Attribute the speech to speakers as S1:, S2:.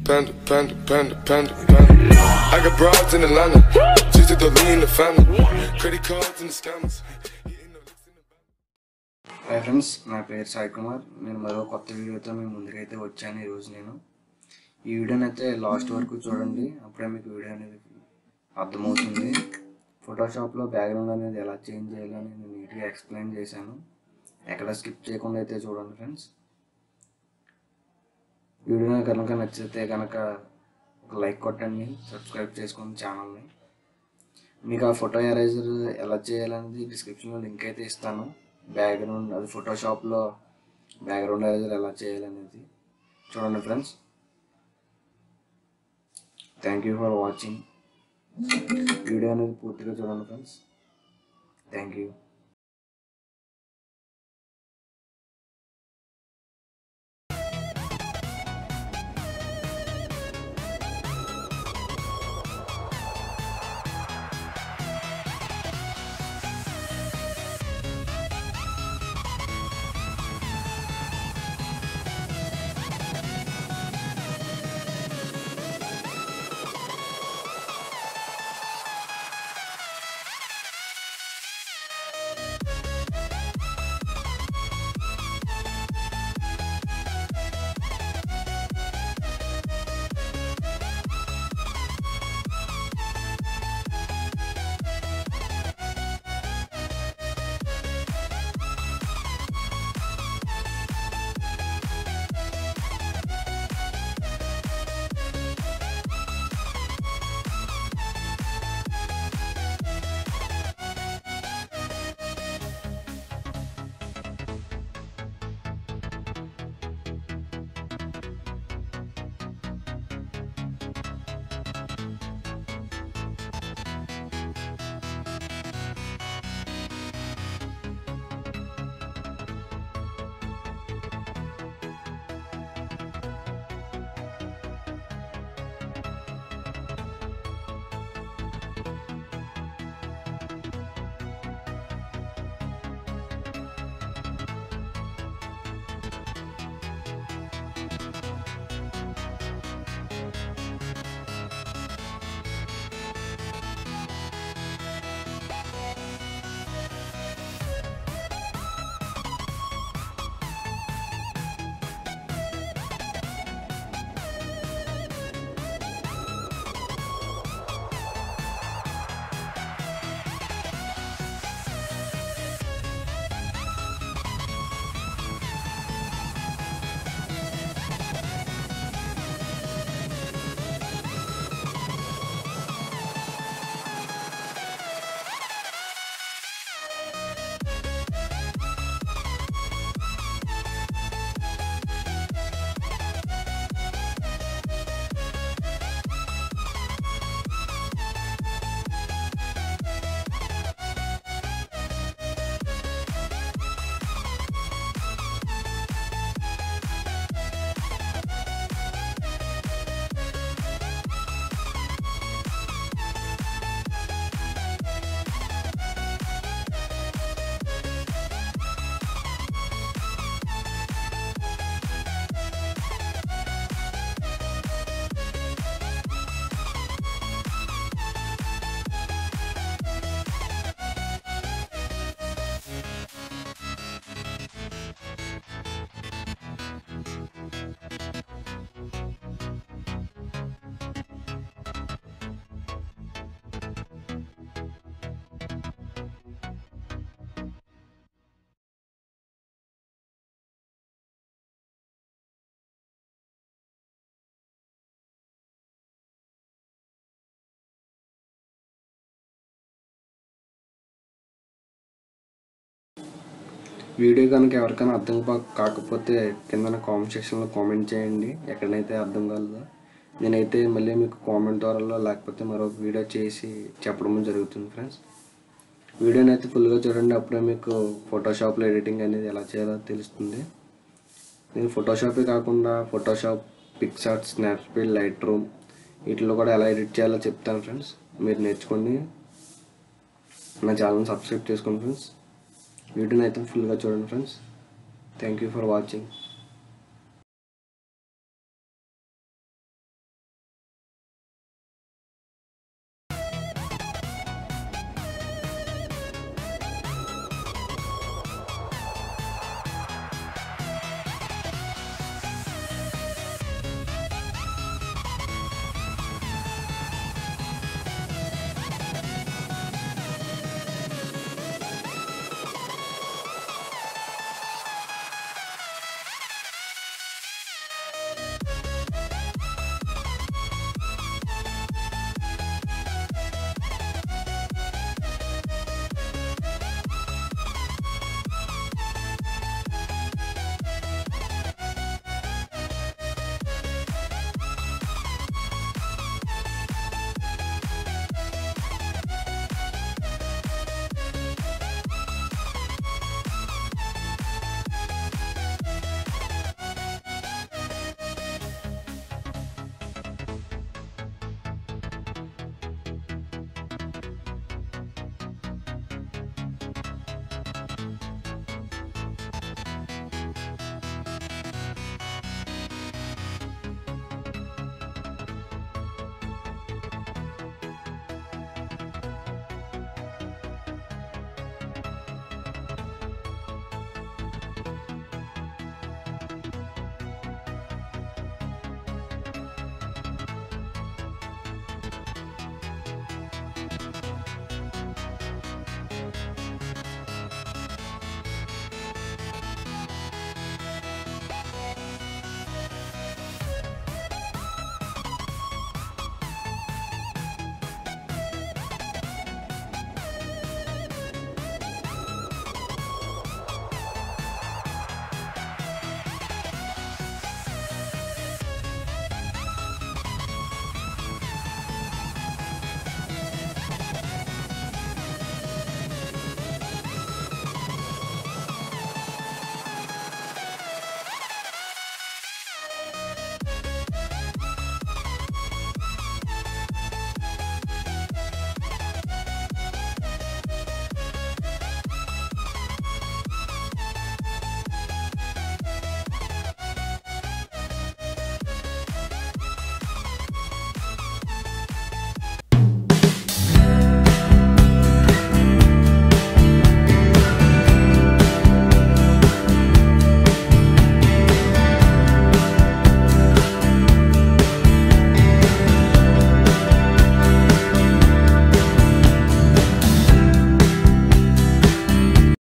S1: panda, panda, panda, panda, panda. I got broads in Atlanta, just to lean the family. Credit cards and the scammers. Hitting the licks in the back.
S2: Hi friends నా పేరు సాయి కుమార్ నేను మరో కొత్త వీడియోతో మీ ముందుకైతే వచ్చాను ఈరోజు నేను ఈ వీడియోని అయితే లాస్ట్ వరకు చూడండి అప్పుడే మీకు వీడియో అనేది అర్థమవుతుంది ఫోటోషాప్లో బ్యాక్గ్రౌండ్ అనేది ఎలా చేంజ్ చేయాలని నేను నీట్గా ఎక్స్ప్లెయిన్ చేశాను ఎక్కడ స్కిప్ చేయకుండా అయితే చూడండి ఫ్రెండ్స్ వీడియో కనుక నచ్చితే కనుక ఒక లైక్ కొట్టండి సబ్స్క్రైబ్ చేసుకోండి ఛానల్ని మీకు ఆ ఫోటో ఎరేజర్ ఎలా చేయాలనేది డిస్క్రిప్షన్లో లింక్ అయితే ఇస్తాను బ్యాక్గ్రౌండ్ అది ఫోటోషాప్లో బ్యాక్గ్రౌండ్ ఎరేజర్ ఎలా చేయాలనేది చూడండి friends thank you for watching video అనేది పూర్తిగా చూడండి ఫ్రెండ్స్ థ్యాంక్ యూ వీడియో కనుక ఎవరికైనా అర్థం కా- కాకపోతే కింద కామెంట్ సెక్షన్లో కామెంట్ చేయండి ఎక్కడైతే అర్థం కాలేదో నేనైతే మళ్ళీ మీకు కామెంట్ ద్వారా లేకపోతే మరొక వీడియో చేసి చెప్పడం జరుగుతుంది ఫ్రెండ్స్ వీడియోని అయితే ఫుల్గా చూడండి అప్పుడే మీకు ఫోటోషాప్లో ఎడిటింగ్ అనేది ఎలా చేయాలో తెలుస్తుంది నేను ఫోటోషాపే కాకుండా Photoshop PicsArt Snapseed Lightroom వీటిలో కూడా ఎలా ఎడిట్ చేయాలో చెప్తాను ఫ్రెండ్స్ మీరు నేర్చుకోండి నా ఛానల్ సబ్స్క్రైబ్ చేసుకోండి ఫ్రెండ్స్ వీడియోని అయితే ఫుల్గా చూడండి friends thank you for watching